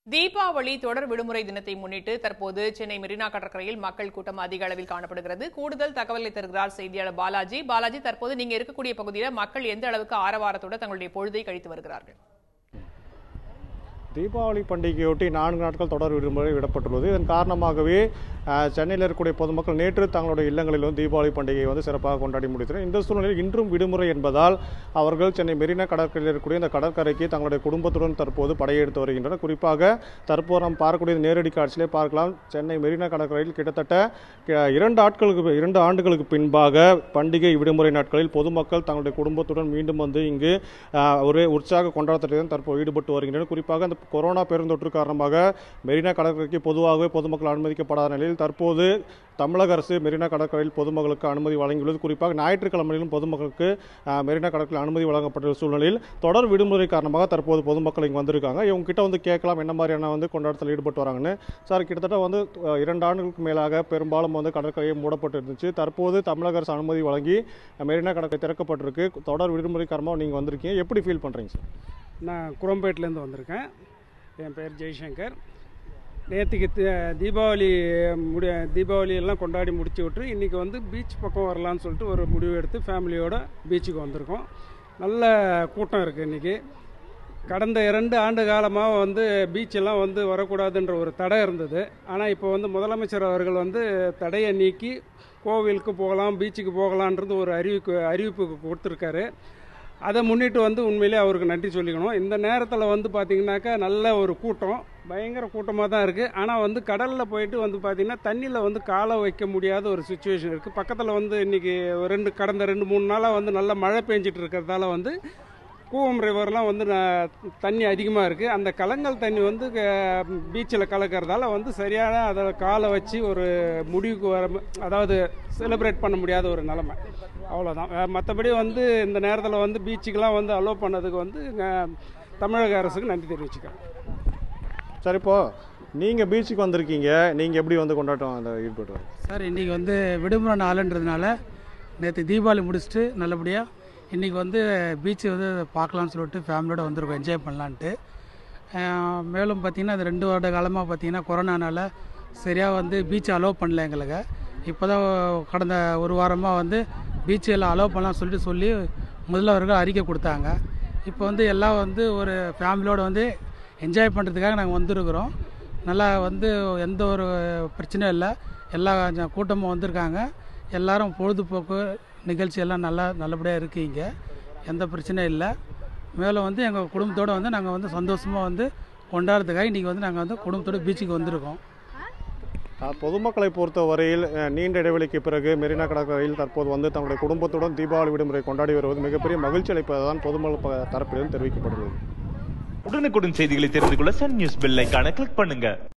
தீபாவளி தொடர் விடுமுறை தினத்தை முன்னிட்டு தற்போது சென்னை மெரினா கடற்கரையில் மக்கள் கூட்டம் அதிக அளவில் காணப்படுகிறது கூடுதல் தகவலை தருகிறார் செய்தியாளர் பாலாஜி பாலாஜி தற்போது நீங்க இருக்கக்கூடிய பகுதியில் மக்கள் எந்த அளவுக்கு ஆரவாரத்தோட தங்களுடைய பொழுதை கழித்து வருகிறார்கள் தீபாவளி பண்டிகையொட்டி நான்கு நாட்கள் தொடர் விடுமுறை விடப்பட்டுள்ளது இதன் காரணமாகவே அஹ், சென்னையில் இருக்கக்கூடிய பொதுமக்கள் நேற்று தங்களுடைய இல்லங்களிலும் தீபாவளி பண்டிகையை வந்து சிறப்பாக கொண்டாடி முடித்தனர் இந்த சூழ்நிலையில் இன்றும் விடுமுறை என்பதால் அவர்கள் சென்னை மெரினா கடற்கரையில் இருக்கக்கூடிய இந்த கடற்கரைக்கு தங்களுடைய குடும்பத்துடன் தற்போது படையெடுத்து வருகின்றனர் குறிப்பாக தற்போது நாம் பார்க்கக்கூடிய நேரடி காட்சியிலே பார்க்கலாம் சென்னை மெரினா கடற்கரையில் கிட்டத்தட்ட அஹ், இரண்டு ஆட்களுக்கு இரண்டு ஆண்டுகளுக்கு பின்பாக பண்டிகை விடுமுறை நாட்களில் பொதுமக்கள் தங்களுடைய குடும்பத்துடன் மீண்டும் வந்து இங்கு அஹ், ஒரு உற்சாக கொண்டாட்டத்தில் தற்போது ஈடுபட்டு வருகின்றனர் குறிப்பாக அந்த கொரோனா பெருந்தொற்று காரணமாக மெரினா கடற்கரைக்கு பொதுவாகவே பொதுமக்கள் அனுமதிக்கப்படாத நிலையில் தற்போது தமிழக அரசு மெரினா கடற்கரையில் பொதுமக்களுக்கு அனுமதி வழங்கியுள்ளது குறிப்பாக ஞாயிற்றுக்கிழமையிலும் பொதுமக்களுக்கு அஹ், மெரினா கடற்கரையில் அனுமதி வழங்கப்பட்டுள்ள சூழ்நிலையில் தொடர் விடுமுறை காரணமாக தற்போது பொதுமக்கள் இங்கே வந்திருக்காங்க இவங்க கிட்ட வந்து கேட்கலாம் என்ன மாதிரியான வந்து கொண்டாட்டத்தில் ஈடுபட்டு வராங்கன்னு சார் கிட்டத்தட்ட வந்து அஹ், இரண்டு ஆண்டுகளுக்கு மேலாக பெரும்பாலும் வந்து கடற்கரையை மூடப்பட்டு இருந்துச்சு தற்போது தமிழக அரசு அனுமதி வழங்கி அஹ், மெரினா கடற்கரை திறக்கப்பட்டிருக்கு தொடர் விடுமுறை காரணமாக நீங்கள் வந்திருக்கீங்க எப்படி ஃபீல் பண்ணுறீங்க சார் நான் குரம்பேட்டிலேருந்து வந்திருக்கேன் என் பேர் ஜெய்சங்கர் நேற்றுக்கு தி- தீபாவளி முடி தீபாவளி எல்லாம் கொண்டாடி முடிச்சு விட்டு இன்றைக்கி வந்து பீச் பக்கம் வரலான்னு சொல்லிட்டு ஒரு முடிவு எடுத்து ஃபேமிலியோட பீச்சுக்கு வந்திருக்கோம் நல்ல கூட்டம் இருக்குது இன்றைக்கி கடந்த இரண்டு ஆண்டு காலமாக வந்து பீச்செல்லாம் வந்து வரக்கூடாதுன்ற ஒரு தடை இருந்தது ஆனால் இப்போ வந்து முதலமைச்சர் அவர்கள் வந்து தடையை நீக்கி கோவிலுக்கு போகலாம் பீச்சுக்கு போகலான்றது ஒரு அறிவிப்பு அறிவிப்பு கொடுத்துருக்காரு அதை முன்னிட்டு வந்து உண்மையிலே அவருக்கு நன்றி சொல்லிக்கணும் இந்த நேரத்தில் வந்து பார்த்திங்கனாக்கா நல்ல ஒரு கூட்டம் பயங்கர கூட்டமாக தான் இருக்குது ஆனால் வந்து கடலில் போயிட்டு வந்து பார்த்திங்கன்னா தண்ணியில் வந்து காலை வைக்க முடியாத ஒரு சுச்சுவேஷன் இருக்குது பக்கத்தில் வந்து இன்றைக்கி ரெண்டு கடந்த ரெண்டு மூணு நாளாக வந்து நல்ல மழை பெஞ்சிட்டு இருக்கிறதால வந்து கூவம் ரிவர்லாம் வந்து ந- தண்ணி அதிகமாக இருக்குது அந்த கலங்கல் தண்ணி வந்து பீச்சில் கலக்கிறதால வந்து சரியான அதை காலை வச்சு ஒரு முடிவுக்கு வர அதாவது செலிப்ரேட் பண்ண முடியாத ஒரு நிலமை அவ்வளோதான் மற்றபடி வந்து இந்த நேரத்தில் வந்து பீச்சுக்கெலாம் வந்து அலோவ் பண்ணதுக்கு வந்து அஹ், தமிழக அரசுக்கு நன்றி தெரிவிச்சுக்கிறேன் சார் இப்போ நீங்கள் பீச்சுக்கு வந்திருக்கீங்க நீங்கள் எப்படி வந்து கொண்டாட்டம் அந்த ஈடுபட்டு வரீங்க சார் இன்றைக்கி வந்து விடுமுறை நாளுன்றதுனால நேற்று தீபாவளி முடிச்சுட்டு நல்லபடியாக இன்றைக்கி வந்து பீச்சு வந்து பார்க்கலான்னு சொல்லிட்டு ஃபேமிலியோட வந்திருக்கோம் என்ஜாய் பண்ணலான்ட்டு அஹ் மேலும் பார்த்திங்கன்னா அது ரெண்டு வருட காலமாக பார்த்திங்கன்னா கொரோனானால சரியாக வந்து பீச் அலோவ் பண்ணல எங்களுக்கு இப்போ தான் கடந்த ஒரு வாரமாக வந்து பீச் எல்லாம் அலோவ் பண்ணலாம் சொல்லிட்டு சொல்லி முதல்வர்கள் அறிக்கை கொடுத்தாங்க இப்போ வந்து எல்லாம் வந்து ஒரு ஃபேமிலியோட வந்து என்ஜாய் பண்ணுறதுக்காக நாங்கள் வந்திருக்கிறோம் நல்லா வந்து எந்த ஒரு பிரச்சனையும் இல்லை எல்லா கொஞ்சம் கூட்டமும் வந்திருக்காங்க எல்லாரும் பொழுதுபோக்கு நிகழ்ச்சி எல்லாம் நல்லா நல்லபடியாக இருக்குது இங்கே எந்த பிரச்சனையும் இல்லை மேலும் வந்து எங்கள் குடும்பத்தோடு வந்து நாங்கள் வந்து சந்தோஷமாக வந்து கொண்டாடுறதுக்காக இன்றைக்கி வந்து நாங்கள் வந்து குடும்பத்தோட பீச்சுக்கு வந்திருக்கோம் அஹ், பொதுமக்களை பொறுத்த வரையில் அஹ், நீண்ட இடைவெளிக்கு பிறகு மெரினா கடற்கரையில் தற்போது வந்து தங்களுடைய குடும்பத்துடன் தீபாவளி விடுமுறை கொண்டாடி வருவது மிகப்பெரிய மகிழ்ச்சி அளிப்பதுதான் பொதுமக்கள் ப- தரப்பிலிருந்து தெரிவிக்கப்பட்டுள்ளது உடனுக்குடன் செய்திகளை தெரிந்து கொள்ள சன் நியூஸ் பெல் ஐகானை கிளிக் பண்ணுங்க